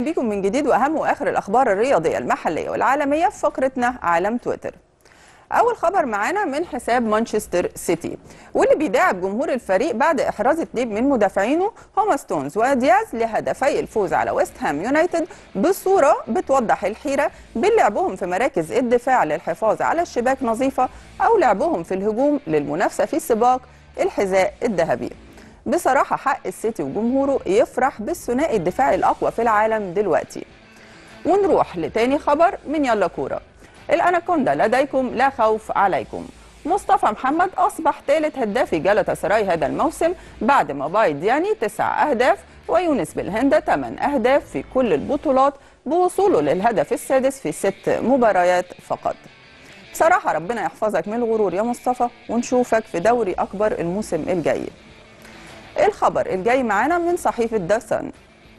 بكم من جديد واهم واخر الاخبار الرياضيه المحليه والعالميه في فقرتنا عالم تويتر. اول خبر معانا من حساب مانشستر سيتي واللي بيداعب جمهور الفريق بعد احراز اثنين من مدافعينه هما ستونز ودياز لهدفي الفوز على ويست هام يونايتد بصوره بتوضح الحيره بين لعبهم في مراكز الدفاع للحفاظ على الشباك نظيفه او لعبهم في الهجوم للمنافسه في سباق الحذاء الذهبي. بصراحه حق السيتي وجمهوره يفرح بالثنائي الدفاعي الاقوى في العالم دلوقتي. ونروح لتاني خبر من يلا كوره. الأناكوندا لديكم لا خوف عليكم مصطفى محمد أصبح ثالث هداف جلطة سراي هذا الموسم بعد ما بايد يعني تسع أهداف ويونس بالهند ثمان أهداف في كل البطولات بوصوله للهدف السادس في ست مباريات فقط بصراحة ربنا يحفظك من الغرور يا مصطفى ونشوفك في دوري أكبر الموسم الجاي الخبر الجاي معانا من صحيفة داسن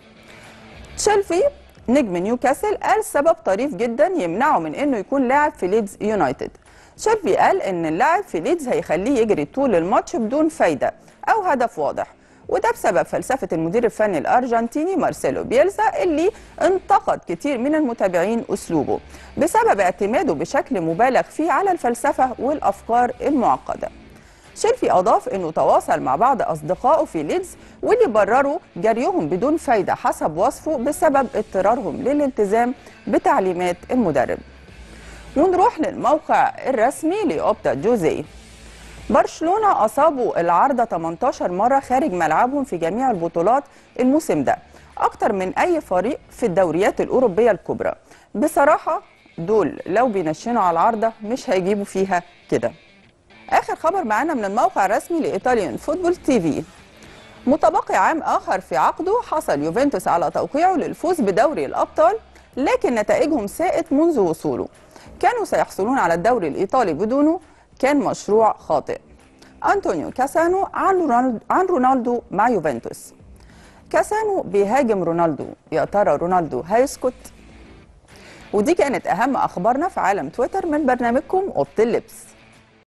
تشيلفي نجم نيوكاسل قال سبب طريف جدا يمنعه من انه يكون لاعب في ليدز يونايتد شيلفي قال ان اللاعب في ليدز هيخليه يجري طول الماتش بدون فايده او هدف واضح وده بسبب فلسفة المدير الفني الأرجنتيني مارسيلو بيلزا اللي انتقد كتير من المتابعين أسلوبه بسبب اعتماده بشكل مبالغ فيه على الفلسفة والأفكار المعقدة شيلفي أضاف أنه تواصل مع بعض أصدقائه في ليدز واللي برروا جريهم بدون فايدة حسب وصفه بسبب اضطرارهم للالتزام بتعليمات المدرب ونروح للموقع الرسمي لأوبتا جوزيه برشلونة أصابوا العارضة 18 مرة خارج ملعبهم في جميع البطولات الموسم ده أكتر من أي فريق في الدوريات الأوروبية الكبرى بصراحة دول لو بينشنوا على العارضة مش هيجيبوا فيها كده اخر خبر معانا من الموقع الرسمي لايطاليان فوتبول تي في متبقي عام اخر في عقده حصل يوفنتوس على توقيعه للفوز بدوري الابطال لكن نتائجهم ساءت منذ وصوله كانوا سيحصلون على الدوري الايطالي بدونه كان مشروع خاطئ انطونيو كاسانو عن رونالدو, عن رونالدو مع يوفنتوس كاسانو بيهاجم رونالدو يا ترى رونالدو هيسكت ودي كانت اهم اخبارنا في عالم تويتر من برنامجكم اوضه اللبس